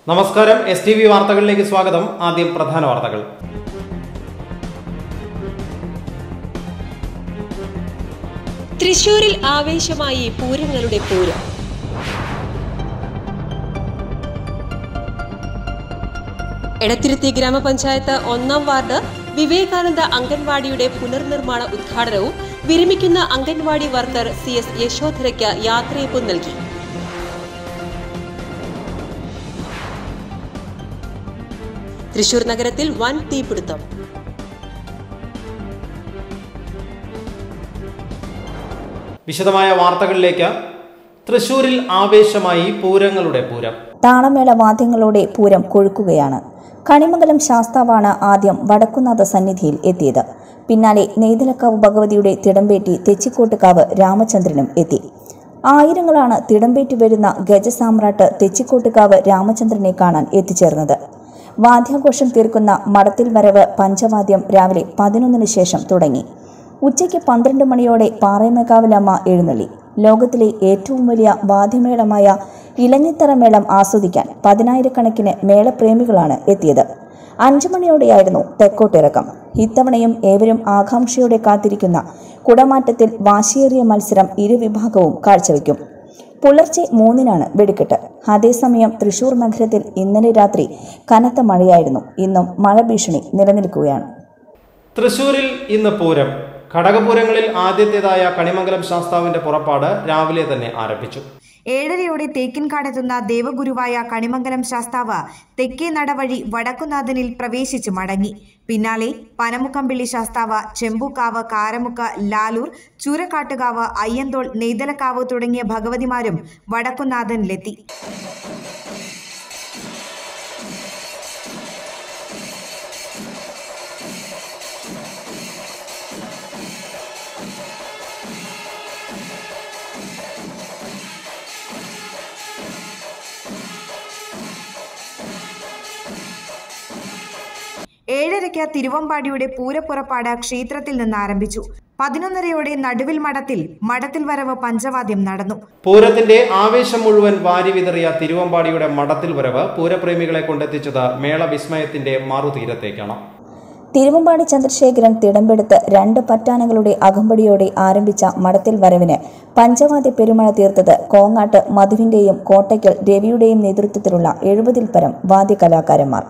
നമസ്കാരം S T V വാർത്തകളിലേക്ക് സ്വാഗതം ആദ്യം പ്രധാന വാർത്തകൾ തൃശൂരിൽ ആവേശമായി പൂരങ്ങളുടെ പൂരം എടത്തിരുത്തി ഗ്രാമപഞ്ചായത്ത് ഒന്നാം വാർഡ് വിവേകാനന്ദ അംഗൻവാടിയുടെ പുനർനിർമ്മാണ ഉദ്ഘാടനവും വിരമിക്കുന്ന അംഗൻവാടി വർക്കർ സി എസ് യശോധരയ്ക്ക് യാത്രയപ്പും നൽകി തൃശൂർ നഗരത്തിൽ വൻ തീപിടുത്തം വിശദമായ വാർത്തകളിലേക്ക് തൃശൂരിൽ ആവേശമായി പൂരങ്ങളുടെ പൂരം താളമേള വാദ്യങ്ങളോടെ പൂരം കൊഴുക്കുകയാണ് കണിമംഗലം ശാസ്താവാണ് ആദ്യം വടക്കുന്നാഥ സന്നിധിയിൽ എത്തിയത് പിന്നാലെ നെയ്തലക്കാവ് ഭഗവതിയുടെ തിടമ്പേറ്റി തെച്ചിക്കോട്ടുകാവ് രാമചന്ദ്രനും എത്തി ആയിരങ്ങളാണ് തിടമ്പേറ്റി വരുന്ന ഗജസാമ്രാട്ട് തെച്ചിക്കോട്ടുകാവ് രാമചന്ദ്രനെ കാണാൻ എത്തിച്ചേർന്നത് വാദ്യാഘോഷം തീർക്കുന്ന മടത്തിൽ വരവ് പഞ്ചവാദ്യം രാവിലെ പതിനൊന്നിന് ശേഷം തുടങ്ങി ഉച്ചയ്ക്ക് പന്ത്രണ്ട് മണിയോടെ പാറയമേക്കാവിലമ്മ എഴുന്നള്ളി ലോകത്തിലെ ഏറ്റവും വലിയ വാദ്യമേളമായ ഇലഞ്ഞിത്തറ മേളം ആസ്വദിക്കാൻ പതിനായിരക്കണക്കിന് മേളപ്രേമികളാണ് എത്തിയത് അഞ്ചു മണിയോടെയായിരുന്നു തെക്കോട്ടിറക്കം ഇത്തവണയും ഏവരും ആകാംക്ഷയോടെ കാത്തിരിക്കുന്ന കുടമാറ്റത്തിൽ വാശിയേറിയ മത്സരം ഇരുവിഭാഗവും കാഴ്ചവെക്കും പുലർച്ചെ മൂന്നിനാണ് വെടിക്കെട്ട് അതേസമയം തൃശൂർ നഗരത്തിൽ ഇന്നലെ രാത്രി കനത്ത മഴയായിരുന്നു ഇന്നും മഴ ഭീഷണി നിലനിൽക്കുകയാണ് തൃശൂരിൽ ഇന്ന് പൂരം ഘടകപൂരങ്ങളിൽ ആദ്യത്തേതായ കണിമംഗലം ശാസ്താവിന്റെ പുറപ്പാട് രാവിലെ തന്നെ ആരംഭിച്ചു ഏഴരയോടെ തേക്കിൻകാടെത്തുന്ന ദേവഗുരുവായ കണിമംഗലം ശാസ്താവ് തെക്കേ നടവഴി വടക്കുനാഥനിൽ പ്രവേശിച്ച് മടങ്ങി പിന്നാലെ പനമുക്കമ്പിള്ളി ശാസ്താവ് ചെമ്പൂക്കാവ് കാരമുക്ക് ലാലൂർ ചൂരക്കാട്ടുകാവ് അയ്യന്തോൾ നെയ്തലക്കാവ് തുടങ്ങിയ ഭഗവതിമാരും വടക്കുനാഥനിലെത്തി ഏഴരയ്ക്ക് തിരുവമ്പാടിയുടെ പൂരപ്പുറപ്പാട് ക്ഷേത്രത്തിൽ നിന്ന് ആരംഭിച്ചു പതിനൊന്നരയോടെ നടുവിൽ മഠത്തിൽ മഠത്തിൽ വരവ് പഞ്ചവാദ്യം നടന്നു പൂരത്തിന്റെ ആവേശം മുഴുവൻ വാരി വിതറിയ തിരുവമ്പാടിയുടെ മഠത്തിൽ വരവ് പൂരപ്രേമികളെ കൊണ്ടെത്തിച്ചത് മേള വിസ്മയത്തിന്റെ മറുതീരത്തേക്കാണ് തിരുവമ്പാടി ചന്ദ്രശേഖരൻ തിടമ്പെടുത്ത് രണ്ട് പറ്റാനകളുടെ അകമ്പടിയോടെ ആരംഭിച്ച മടത്തിൽ വരവിന് പഞ്ചവാദ്യ പെരുമഴ തീർത്തത് കോങ്ങാട്ട് മധുവിന്റെയും കോട്ടയ്ക്കൽ രവിയുടെയും നേതൃത്വത്തിലുള്ള എഴുപതിൽ പരം വാദ്യകലാകാരന്മാർ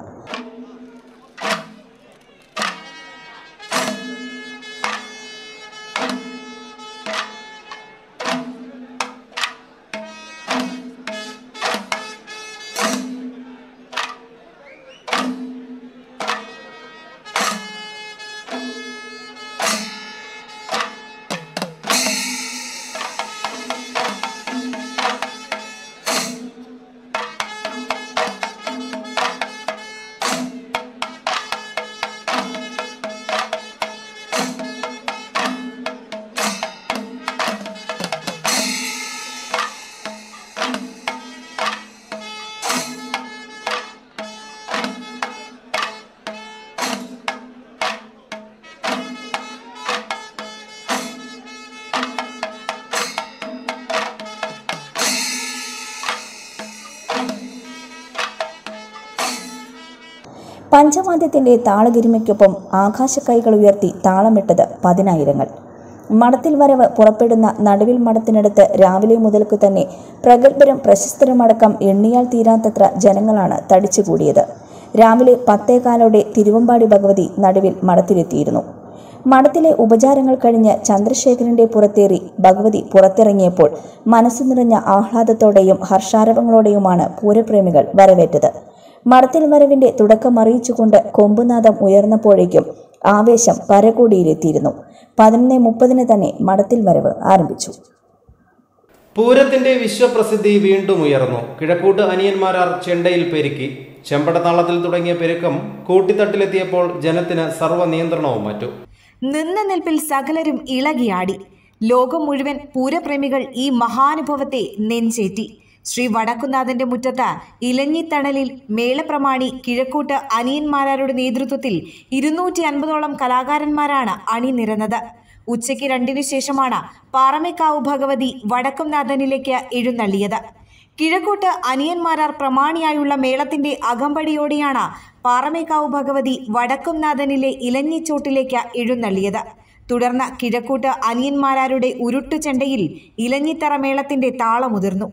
പഞ്ചവാദ്യത്തിന്റെ താളഗിരിമയ്ക്കൊപ്പം ആകാശക്കൈകൾ ഉയർത്തി താളമിട്ടത് പതിനായിരങ്ങൾ മഠത്തിൽ വരവ് പുറപ്പെടുന്ന നടുവിൽ മഠത്തിനടുത്ത് രാവിലെ മുതൽക്കു തന്നെ പ്രഗത്ഭരും പ്രശസ്തരുമടക്കം എണ്ണിയാൽ തീരാത്തത്ര ജനങ്ങളാണ് തടിച്ചുകൂടിയത് രാവിലെ പത്തേകാലോടെ തിരുവമ്പാടി ഭഗവതി നടുവിൽ മഠത്തിലെത്തിയിരുന്നു മഠത്തിലെ ഉപചാരങ്ങൾ കഴിഞ്ഞ് ചന്ദ്രശേഖരന്റെ പുറത്തേറി ഭഗവതി പുറത്തിറങ്ങിയപ്പോൾ മനസ്സു നിറഞ്ഞ ആഹ്ലാദത്തോടെയും ഹർഷാരവങ്ങളോടെയുമാണ് പൂരപ്രേമികൾ വരവേറ്റത് മഠത്തിൽ വരവിന്റെ തുടക്കം അറിയിച്ചുകൊണ്ട് കൊമ്പുനാഥം ഉയർന്നപ്പോഴേക്കും ആവേശം പരകോടിയിലെത്തിയിരുന്നു പതിനൊന്ന് മുപ്പതിന് തന്നെ മഠത്തിൽ വരവ് ആരംഭിച്ചു പൂരത്തിന്റെ വിശ്വപ്രസിദ്ധി വീണ്ടും ഉയർന്നു കിഴക്കൂട്ട് അനിയന്മാരാർ ചെണ്ടയിൽ പെരുക്കി ചെമ്പടത്താളത്തിൽ തുടങ്ങിയ പെരുക്കം കൂട്ടിത്തട്ടിലെത്തിയപ്പോൾ ജനത്തിന് സർവ്വ നിയന്ത്രണവും മറ്റു നിന്ന നിൽപ്പിൽ സകലരും ഇളകിയാടി ലോകം മുഴുവൻ പൂരപ്രേമികൾ ഈ മഹാനുഭവത്തെ നെഞ്ചേറ്റി ശ്രീ വടക്കുന്നാഥന്റെ മുറ്റത്ത് ഇലഞ്ഞിത്തണലിൽ മേളപ്രമാണി കിഴക്കൂട്ട് അനിയന്മാരാരുടെ നേതൃത്വത്തിൽ ഇരുന്നൂറ്റി അൻപതോളം കലാകാരന്മാരാണ് അണിനിരന്നത് ഉച്ചയ്ക്ക് രണ്ടിനു ശേഷമാണ് പാറമേക്കാവ് ഭഗവതി വടക്കുംനാഥനിലേക്ക് എഴുന്നള്ളിയത് കിഴക്കോട്ട് അനിയന്മാരാർ പ്രമാണിയായുള്ള മേളത്തിന്റെ അകമ്പടിയോടെയാണ് പാറമേക്കാവ് ഭഗവതി വടക്കുംനാഥനിലെ ഇലഞ്ഞിച്ചോട്ടിലേക്ക് എഴുന്നള്ളിയത് തുടർന്ന് കിഴക്കൂട്ട് അനിയന്മാരാരുടെ ഉരുട്ടുചെണ്ടയിൽ ഇലഞ്ഞിത്തറ മേളത്തിന്റെ താളമുതിർന്നു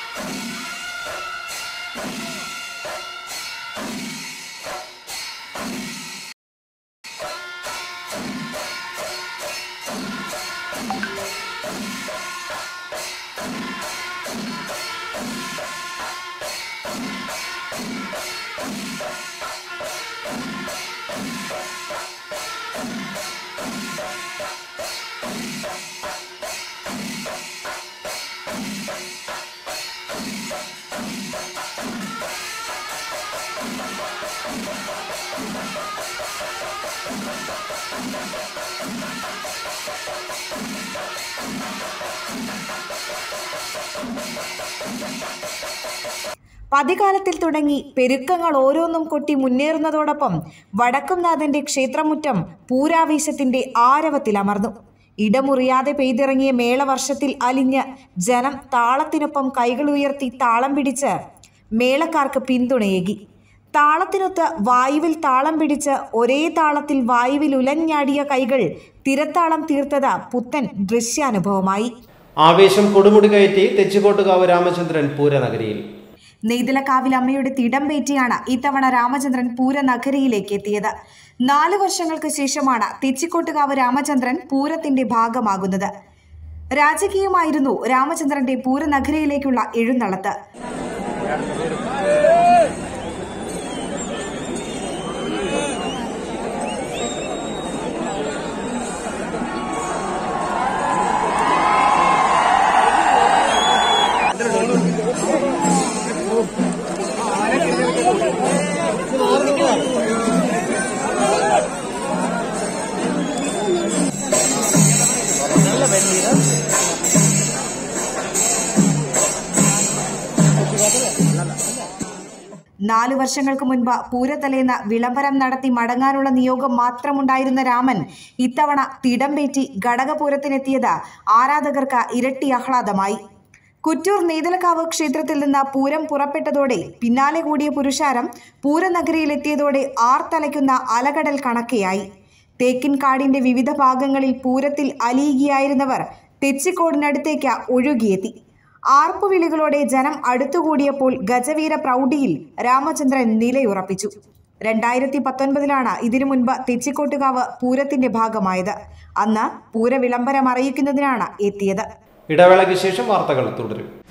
പതികാലത്തിൽ തുടങ്ങി പെരുക്കങ്ങൾ ഓരോന്നും കൊട്ടി മുന്നേറുന്നതോടൊപ്പം വടക്കുംനാഥന്റെ ക്ഷേത്രമുറ്റം പൂരാവേശത്തിന്റെ ആരവത്തിലമർന്നു ഇടമുറിയാതെ പെയ്തിറങ്ങിയ മേളവർഷത്തിൽ അലിഞ്ഞ് ജനം താളത്തിനൊപ്പം കൈകളുയർത്തി താളം പിടിച്ച് മേളക്കാർക്ക് പിന്തുണയേകി താളത്തിനൊത്ത് വായുവിൽ താളം പിടിച്ച് ഒരേ താളത്തിൽ വായുവിൽ ഉലഞ്ഞാടിയ കൈകൾ തിരത്താളം തീർത്തത് പുത്തൻ ദൃശ്യാനുഭവമായി ആവേശം കൊടുമുടി കയറ്റി തെച്ചിക്കോട്ടുകാവ് രാമചന്ദ്രൻ പൂരനഗരിയിൽ നെയ്തലക്കാവിൽ അമ്മയുടെ തിടം പേറ്റിയാണ് ഇത്തവണ രാമചന്ദ്രൻ പൂരനഗരിയിലേക്ക് എത്തിയത് നാല് വർഷങ്ങൾക്ക് ശേഷമാണ് തെച്ചിക്കോട്ടുകാവ് രാമചന്ദ്രൻ പൂരത്തിന്റെ ഭാഗമാകുന്നത് രാജകീയമായിരുന്നു രാമചന്ദ്രന്റെ പൂരനഗരിയിലേക്കുള്ള എഴുന്നള്ളത്ത് നാലു വർഷങ്ങൾക്ക് മുൻപ് പൂരത്തലേന്ന് വിളംബരം നടത്തി മടങ്ങാനുള്ള നിയോഗം മാത്രമുണ്ടായിരുന്ന രാമൻ ഇത്തവണ തിടംപേറ്റി ഘടകപൂരത്തിനെത്തിയത് ആരാധകർക്ക് ഇരട്ടി ആഹ്ലാദമായി കുറ്റൂർ നെയ്തലക്കാവ് ക്ഷേത്രത്തിൽ നിന്ന് പൂരം പുറപ്പെട്ടതോടെ പിന്നാലെ കൂടിയ പുരുഷാരം പൂരനഗരിയിലെത്തിയതോടെ ആർത്തലയ്ക്കുന്ന അലകടൽ കണക്കെയായി തേക്കിൻകാടിന്റെ വിവിധ ഭാഗങ്ങളിൽ പൂരത്തിൽ അലിയുകയായിരുന്നവർ തെച്ചിക്കോടിനടുത്തേക്ക് ഒഴുകിയെത്തി ആർപ്പുവിളികളോടെ ജനം അടുത്തുകൂടിയപ്പോൾ ഗജവീര പ്രൗഢിയിൽ രാമചന്ദ്രൻ നിലയുറപ്പിച്ചു രണ്ടായിരത്തി പത്തൊൻപതിലാണ് ഇതിനു മുൻപ് തെച്ചിക്കോട്ടുകാവ് പൂരത്തിന്റെ ഭാഗമായത് അന്ന് പൂരവിളംബരം അറിയിക്കുന്നതിനാണ് എത്തിയത് ഇടവേളയ്ക്ക് ശേഷം വാർത്തകൾ തുടരും